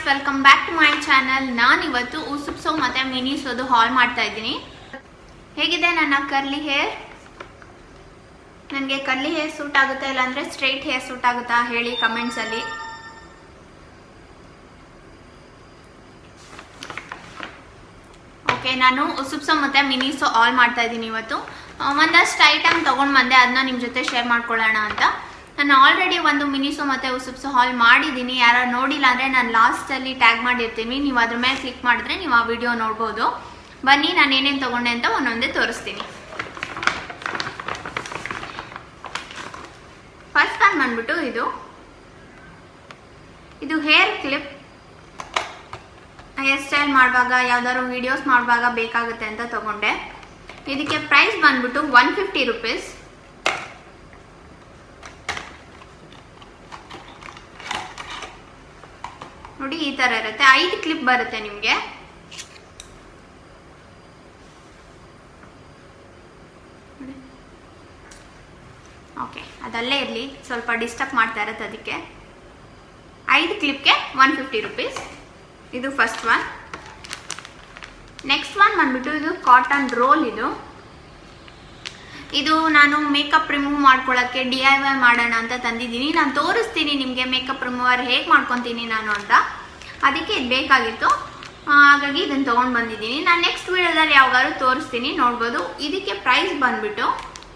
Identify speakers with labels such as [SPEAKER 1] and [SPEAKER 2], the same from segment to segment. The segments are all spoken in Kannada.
[SPEAKER 1] welcome back to my channel ನಾನು ಇವತ್ತು ಉಸುಪ್ಸೋ ಮತ್ತೆ ಮಿನಿಸೋದು ಹಾಲ್ ಮಾಡ್ತಾ ಇದ್ದೀನಿ ಹೇಗಿದೆ ನನ್ನ ಕರ್ಲಿ ಹೇರ್ ನನಗೆ ಕರ್ಲಿ ಹೇರ್ ಸೂಟ್ ಆಗುತ್ತಾ ಇಲ್ಲಾಂದ್ರೆ ಸ್ಟ್ರೈಟ್ ಹೇರ್ ಸೂಟ್ ಆಗುತ್ತಾ ಹೇಳಿ ಕಮೆಂಟ್ಸ್ ಅಲ್ಲಿ ಓಕೆ ನಾನು ಉಸುಪ್ಸೋ ಮತ್ತೆ ಮಿನಿಸೋ ಆಲ್ ಮಾಡ್ತಾ ಇದ್ದೀನಿ ಇವತ್ತು ಆ, ಒಂದಷ್ಟು ಐಟಮ್ ತೊಗೊಂಡು ಬಂದೆ ಅದನ್ನ ನಿಮ್ಮ ಜೊತೆ ಶೇರ್ ಮಾಡ್ಕೊಳ್ಳೋಣ ಅಂತ ನಾನು ಆಲ್ರೆಡಿ ಒಂದು ಮಿನಿಸೋ ಮತ್ತು ಉಸುಪ್ಸೋ ಹಾಲ್ ಮಾಡಿದ್ದೀನಿ ಯಾರು ನೋಡಿಲ್ಲ ಅಂದರೆ ನಾನು ಲಾಸ್ಟಲ್ಲಿ ಟ್ಯಾಗ್ ಮಾಡಿರ್ತೀನಿ ನೀವು ಅದ್ರ ಮೇಲೆ ಕ್ಲಿಕ್ ಮಾಡಿದ್ರೆ ನೀವು ಆ ವಿಡಿಯೋ ನೋಡ್ಬೋದು ಬನ್ನಿ ನಾನು ಏನೇನು ತೊಗೊಂಡೆ ಅಂತ ಒಂದೊಂದೇ ತೋರಿಸ್ತೀನಿ ಫಸ್ಟ್ ಒನ್ ಬಂದ್ಬಿಟ್ಟು ಇದು ಇದು ಹೇರ್ ಕ್ಲಿಪ್ ಹೇರ್ ಸ್ಟೈಲ್ ಮಾಡುವಾಗ ಯಾವ್ದಾದ್ರು ವಿಡಿಯೋಸ್ ಮಾಡುವಾಗ ಬೇಕಾಗುತ್ತೆ ಅಂತ ತಗೊಂಡೆ ಇದಕ್ಕೆ ಪ್ರೈಸ್ ಬಂದ್ಬಿಟ್ಟು ಒನ್ ಫಿಫ್ಟಿ ರುಪೀಸ್ ನೋಡಿ ಈ ತರ ಇರುತ್ತೆ ಐದು ಕ್ಲಿಪ್ ಬರುತ್ತೆ ನಿಮಗೆ ಓಕೆ ಅದಲ್ಲೇ ಇರಲಿ ಸ್ವಲ್ಪ ಡಿಸ್ಟರ್ಬ್ ಮಾಡ್ತಾ ಇರತ್ತೆ ಅದಕ್ಕೆ ಐದು ಕ್ಲಿಪ್ಗೆ ಒನ್ ಫಿಫ್ಟಿ ರುಪೀಸ್ ಇದು ಫಸ್ಟ್ ಒನ್ ನೆಕ್ಸ್ಟ್ ಒನ್ ಬಂದ್ಬಿಟ್ಟು ಇದು ಕಾಟನ್ ರೋಲ್ ಇದು ಇದು ನಾನು ಮೇಕಪ್ ರಿಮೂವ್ ಮಾಡ್ಕೊಳ್ಳೋಕ್ಕೆ ಡಿ ಐ ವೈ ಮಾಡೋಣ ಅಂತ ತಂದಿದ್ದೀನಿ ನಾನು ತೋರಿಸ್ತೀನಿ ನಿಮಗೆ ಮೇಕಪ್ ರಿಮೂವರ್ ಹೇಗೆ ಮಾಡ್ಕೊತೀನಿ ನಾನು ಅಂತ ಅದಕ್ಕೆ ಇದು ಬೇಕಾಗಿತ್ತು ಆ, ಹಾಗಾಗಿ ಇದನ್ನು ತೊಗೊಂಡು ಬಂದಿದ್ದೀನಿ ನಾನು ನೆಕ್ಸ್ಟ್ ವೀಡಿಯೋದಲ್ಲಿ ಯಾವಾಗಾದ್ರು ತೋರಿಸ್ತೀನಿ ನೋಡ್ಬೋದು ಇದಕ್ಕೆ ಪ್ರೈಸ್ ಬಂದ್ಬಿಟ್ಟು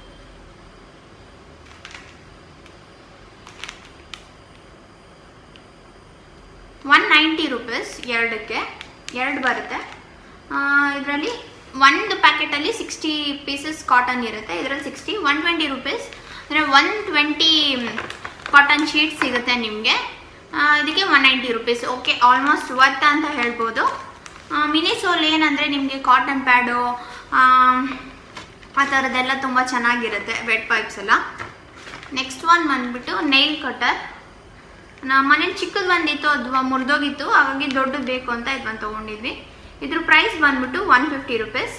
[SPEAKER 1] ಒನ್ ನೈಂಟಿ ರುಪೀಸ್ ಎರಡಕ್ಕೆ ಎರಡು ಬರುತ್ತೆ ಇದರಲ್ಲಿ ಒಂದು ಪ್ಯಾಕೆಟಲ್ಲಿ ಸಿಕ್ಸ್ಟಿ ಪೀಸಸ್ ಕಾಟನ್ ಇರುತ್ತೆ ಇದರಲ್ಲಿ ಸಿಕ್ಸ್ಟಿ ಒನ್ ಟ್ವೆಂಟಿ ರುಪೀಸ್ ಅಂದರೆ ಒನ್ ಟ್ವೆಂಟಿ ಕಾಟನ್ ಶೀಟ್ ಸಿಗುತ್ತೆ ನಿಮಗೆ ಇದಕ್ಕೆ one ninety rupees okay almost worth ಅಂತ ಹೇಳ್ಬೋದು ಮಿನಿಸೋಲ್ ಏನಂದರೆ ನಿಮಗೆ ಕಾಟನ್ ಪ್ಯಾಡು ಆ ಥರದ್ದೆಲ್ಲ ತುಂಬ ಚೆನ್ನಾಗಿರುತ್ತೆ ವೆಟ್ ಪೈಪ್ಸ್ ಎಲ್ಲ ನೆಕ್ಸ್ಟ್ ಒನ್ ಬಂದ್ಬಿಟ್ಟು ನೈಲ್ ಕಟರ್ ನಮ್ಮ ಮನೇಲಿ ಚಿಕ್ಕದು ಬಂದಿತ್ತು ಅದು ಮುರಿದೋಗಿತ್ತು ಹಾಗಾಗಿ ದೊಡ್ಡದು ಬೇಕು ಅಂತ ಇದು ಒಂದು ತೊಗೊಂಡಿದ್ವಿ ಇದ್ರ ಪ್ರೈಸ್ ಬಂದ್ಬಿಟ್ಟು one fifty rupees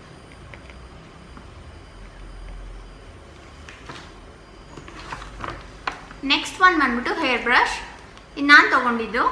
[SPEAKER 1] next one ಬಂದ್ಬಿಟ್ಟು ಹೇರ್ ಬ್ರಷ್ ಇದು ನಾನು ತೊಗೊಂಡಿದ್ದು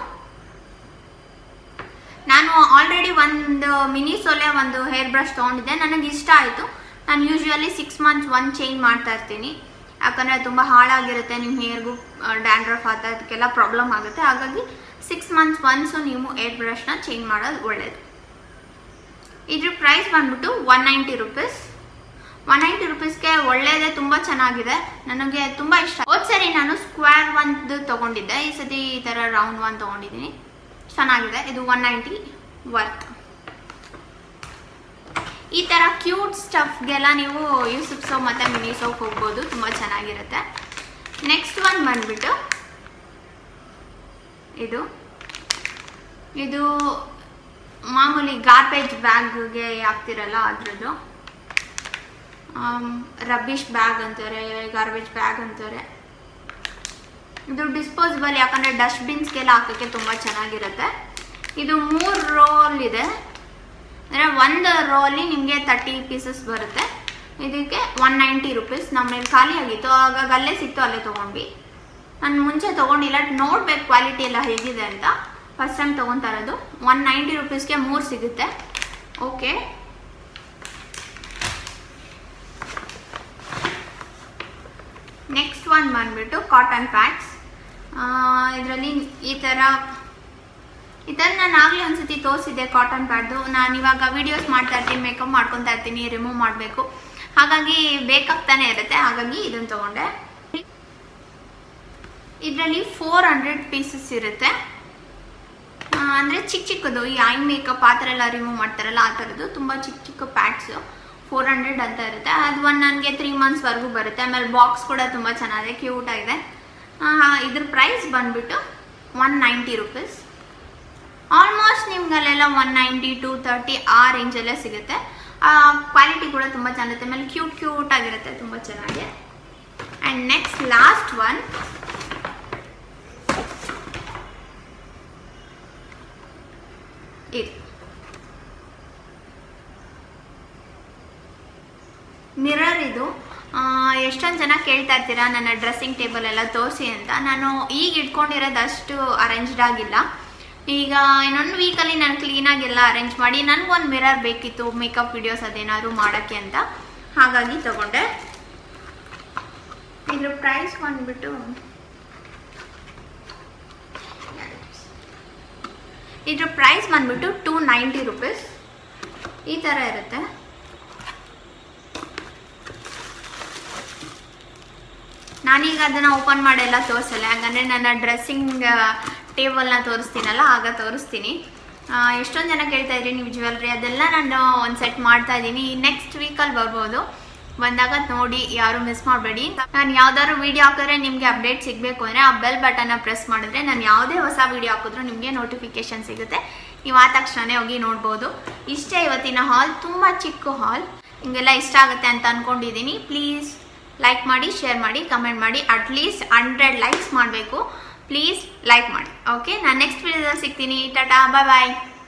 [SPEAKER 1] ನಾನು ಆಲ್ರೆಡಿ ಒಂದು ಮಿನಿ ಸೋಲೆ ಒಂದು ಹೇರ್ ಬ್ರಷ್ ತೊಗೊಂಡಿದ್ದೆ ನನಗೆ ಇಷ್ಟ ಆಯಿತು ನಾನು ಯೂಶ್ವಲಿ ಸಿಕ್ಸ್ ಮಂತ್ಸ್ ಒಂದು ಚೇಂಜ್ ಮಾಡ್ತಾ ಇರ್ತೀನಿ ಯಾಕಂದರೆ ತುಂಬ ಹಾಳಾಗಿರುತ್ತೆ ನಿಮ್ಮ ಹೇರ್ಗೂ ಡ್ಯಾಂಡ್ರಫ್ ಆ ಅದಕ್ಕೆಲ್ಲ ಪ್ರಾಬ್ಲಮ್ ಆಗುತ್ತೆ ಹಾಗಾಗಿ ಸಿಕ್ಸ್ ಮಂತ್ಸ್ ಒನ್ಸು ನೀವು ಏರ್ ಬ್ರಷ್ನ ಚೇಂಜ್ ಮಾಡೋದು ಒಳ್ಳೆಯದು ಇದ್ರ ಪ್ರೈಸ್ ಬಂದ್ಬಿಟ್ಟು one ninety rupees one ninety ರುಪೀಸ್ಗೆ ಒಳ್ಳೆಯದೇ ತುಂಬ ಚೆನ್ನಾಗಿದೆ ನನಗೆ ತುಂಬ ಇಷ್ಟ ಹೋದ್ ಸರಿ ನಾನು ಸ್ಕ್ವೇರ್ ಒಂದು ತೊಗೊಂಡಿದ್ದೆ ಈ ಸತಿ ಈ ಥರ ರೌಂಡ್ ಒನ್ ತೊಗೊಂಡಿದ್ದೀನಿ ಚೆನ್ನಾಗಿದೆ ಇದು ಒನ್ ನೈಂಟಿ ವರ್ತ್ ಈ ಥರ ಕ್ಯೂಟ್ ಸ್ಟಫ್ಗೆಲ್ಲ ನೀವು ಯೂಸುಫ್ ಸೋಪ್ ಮತ್ತು ಮಿನಿ ಸೋಪ್ ಹೋಗ್ಬೋದು ತುಂಬ ಚೆನ್ನಾಗಿರುತ್ತೆ ನೆಕ್ಸ್ಟ್ ಒನ್ ಬಂದ್ಬಿಟ್ಟು ಇದು ಇದು ಮಾಮೂಲಿ ಗಾರ್ಬೇಜ್ ಬ್ಯಾಗ್ಗೆ ಹಾಕ್ತಿರಲ್ಲ ಅದ್ರದ್ದು ರಬ್ಬಿಶ್ ಬ್ಯಾಗ್ ಅಂತಾರೆ ಗಾರ್ಬೇಜ್ ಬ್ಯಾಗ್ ಅಂತಾರೆ ಇದು ಡಿಸ್ಪೋಸಿಬಲ್ ಯಾಕಂದರೆ ಡಸ್ಟ್ಬಿನ್ಸ್ಗೆಲ್ಲ ಹಾಕೋಕ್ಕೆ ತುಂಬ ಚೆನ್ನಾಗಿರುತ್ತೆ ಇದು ಮೂರು ರೋಲ್ ಇದೆ ಅಂದರೆ ಒಂದು ರೋಲಿ ನಿಮಗೆ ತರ್ಟಿ ಪೀಸಸ್ ಬರುತ್ತೆ ಇದಕ್ಕೆ ಒನ್ ನೈಂಟಿ ರುಪೀಸ್ ನಮ್ಮಲ್ಲಿ ಖಾಲಿ ಆಗಿತ್ತು ಆಗಾಗ ಅಲ್ಲೇ ಸಿಕ್ತು ಅಲ್ಲೇ ತೊಗೊಂಡ್ವಿ ನಾನು ಮುಂಚೆ ತೊಗೊಂಡಿಲ್ಲ ನೋಡ್ಬೇಕು ಕ್ವಾಲಿಟಿ ಎಲ್ಲ ಹೇಗಿದೆ ಅಂತ ಫಸ್ಟ್ ಟೈಮ್ ತೊಗೊತಾ ಇರೋದು ಒನ್ ನೈಂಟಿ ರುಪೀಸ್ಗೆ ಮೂರು ಸಿಗುತ್ತೆ ಓಕೆ ನೆಕ್ಸ್ಟ್ ಒನ್ ಬಂದ್ಬಿಟ್ಟು ಕಾಟನ್ ಪ್ಯಾಡ್ಸ್ ಇದರಲ್ಲಿ ಈ ಥರ ಈ ಥರ ನಾನು ಆಗಲೇ ಒಂದ್ಸತಿ ತೋರಿಸಿದ್ದೆ ಕಾಟನ್ ಪ್ಯಾಡ್ದು ನಾನು ಇವಾಗ ವೀಡಿಯೋಸ್ ಮಾಡ್ತಾ ಇರ್ತೀನಿ ಮೇಕಪ್ ಮಾಡ್ಕೊತಾ ಇರ್ತೀನಿ ರಿಮೂವ್ ಮಾಡಬೇಕು ಹಾಗಾಗಿ ಬೇಕಾಗ್ತಾನೆ ಇರುತ್ತೆ ಹಾಗಾಗಿ ಇದನ್ನು ತೊಗೊಂಡೆ ಇದರಲ್ಲಿ ಫೋರ್ ಹಂಡ್ರೆಡ್ ಪೀಸಸ್ ಇರುತ್ತೆ ಆ, ಅಂದ್ರೆ ಚಿಕ್ಕ ಚಿಕ್ಕದು ಈ ಐ ಮೇಕಪ್ ಆ ಥರ ಎಲ್ಲ ರಿಮೂವ್ ಮಾಡ್ತಾರಲ್ಲ ಆ ಥರದ್ದು ತುಂಬ ಚಿಕ್ಕ ಚಿಕ್ಕ ಪ್ಯಾಡ್ಸು ಫೋರ್ ಹಂಡ್ರೆಡ್ ಅಂತ ಇರುತ್ತೆ ಅದು ಒಂದು ನನಗೆ ತ್ರೀ ಮಂತ್ಸ್ವರೆಗೂ ಬರುತ್ತೆ ಆಮೇಲೆ ಬಾಕ್ಸ್ ಕೂಡ ತುಂಬ ಚೆನ್ನಾಗಿದೆ ಕ್ಯೂಟ್ ಆಗಿದೆ ಆ, ಇದ್ರ ಪ್ರೈಸ್ ಬಂದ್ಬಿಟ್ಟು ಒನ್ ನೈಂಟಿ ರುಪೀಸ್ ಆಲ್ಮೋಸ್ಟ್ ನಿಮ್ಗಲ್ಲೆಲ್ಲ ಒನ್ ನೈಂಟಿ ಟು ತರ್ಟಿ ಆ ರೇಂಜಲ್ಲೇ ಸಿಗುತ್ತೆ ಕ್ವಾಲಿಟಿ ಕೂಡ ತುಂಬ ಚೆನ್ನಾಗಿರುತ್ತೆ ಆಮೇಲೆ ಕ್ಯೂಟ್ ಕ್ಯೂಟ್ ಆಗಿರುತ್ತೆ ತುಂಬ ಚೆನ್ನಾಗಿ ಆ್ಯಂಡ್ ನೆಕ್ಸ್ಟ್ ಲಾಸ್ಟ್ ಒನ್ ಇದು ಮಿರರ್ ಇದು ಎಷ್ಟೊಂದು ಜನ ಕೇಳ್ತಾ ಇರ್ತೀರಾ ನನ್ನ ಡ್ರೆಸ್ಸಿಂಗ್ ಟೇಬಲ್ ಎಲ್ಲ ತೋರಿಸಿ ಅಂತ ನಾನು ಈಗ ಇಟ್ಕೊಂಡಿರೋದು ಅಷ್ಟು ಅರೇಂಜ್ಡ್ ಆಗಿಲ್ಲ ಈಗ ಇನ್ನೊಂದು ವೀಕಲ್ಲಿ ನಾನು ಕ್ಲೀನಾಗಿ ಎಲ್ಲ ಅರೇಂಜ್ ಮಾಡಿ ನನಗೊಂದು ಮಿರರ್ ಬೇಕಿತ್ತು ಮೇಕಪ್ ವಿಡಿಯೋಸ್ ಅದೇನಾದ್ರು ಮಾಡೋಕ್ಕೆ ಅಂತ ಹಾಗಾಗಿ ತಗೊಂಡೆ ಇದ್ರ ಪ್ರೈಸ್ ಬಂದ್ಬಿಟ್ಟು ಇದ್ರ ಪ್ರೈಸ್ ಬಂದ್ಬಿಟ್ಟು ಟೂ ನೈಂಟಿ ರುಪೀಸ್ ಈ ಥರ ಇರುತ್ತೆ ನಾನೀಗ ಅದನ್ನು ಓಪನ್ ಮಾಡೆಲ್ಲ ತೋರಿಸಲ್ಲ ಯಾಕಂದರೆ ನನ್ನ ಡ್ರೆಸ್ಸಿಂಗ್ ಟೇಬಲ್ನ ತೋರಿಸ್ತೀನಲ್ಲ ಆಗ ತೋರಿಸ್ತೀನಿ ಎಷ್ಟೊಂದು ಜನ ಕೇಳ್ತಾ ಇದ್ರಿ ನೀವು ಜ್ಯುವೆಲ್ರಿ ಅದೆಲ್ಲ ನಾನು ಒಂದು ಸೆಟ್ ಮಾಡ್ತಾ ಇದ್ದೀನಿ ನೆಕ್ಸ್ಟ್ ವೀಕಲ್ಲಿ ಬರ್ಬೋದು ಬಂದಾಗ ನೋಡಿ ಯಾರು ಮಿಸ್ ಮಾಡಬೇಡಿ ನಾನು ಯಾವ್ದಾದ್ರು ವಿಡಿಯೋ ಹಾಕಿದ್ರೆ ನಿಮಗೆ ಅಪ್ಡೇಟ್ ಸಿಗಬೇಕು ಅಂದರೆ ಆ ಬೆಲ್ ಬಟನ್ನ ಪ್ರೆಸ್ ಮಾಡಿದ್ರೆ ನಾನು ಯಾವುದೇ ಹೊಸ ವಿಡಿಯೋ ಹಾಕಿದ್ರು ನಿಮಗೆ ನೋಟಿಫಿಕೇಶನ್ ಸಿಗುತ್ತೆ ನೀವು ಆ ತಕ್ಷಣನೇ ಹೋಗಿ ನೋಡ್ಬೋದು ಇಷ್ಟೇ ಇವತ್ತಿನ ಹಾಲ್ ತುಂಬ ಚಿಕ್ಕ ಹಾಲ್ ನಿಮಗೆಲ್ಲ ಇಷ್ಟ ಆಗುತ್ತೆ ಅಂತ ಅಂದ್ಕೊಂಡಿದ್ದೀನಿ ಪ್ಲೀಸ್ ಲೈಕ್ ಮಾಡಿ ಶೇರ್ ಮಾಡಿ ಕಮೆಂಟ್ ಮಾಡಿ ಅಟ್ಲೀಸ್ಟ್ ಹಂಡ್ರೆಡ್ ಲೈಕ್ಸ್ ಮಾಡಬೇಕು ಪ್ಲೀಸ್ ಲೈಕ್ ಮಾಡಿ ಓಕೆ ನಾನು ನೆಕ್ಸ್ಟ್ ವಿಡಿಯೋದಲ್ಲಿ ಸಿಗ್ತೀನಿ ಟಾಟಾ ಬಾಯ್ ಬಾಯ್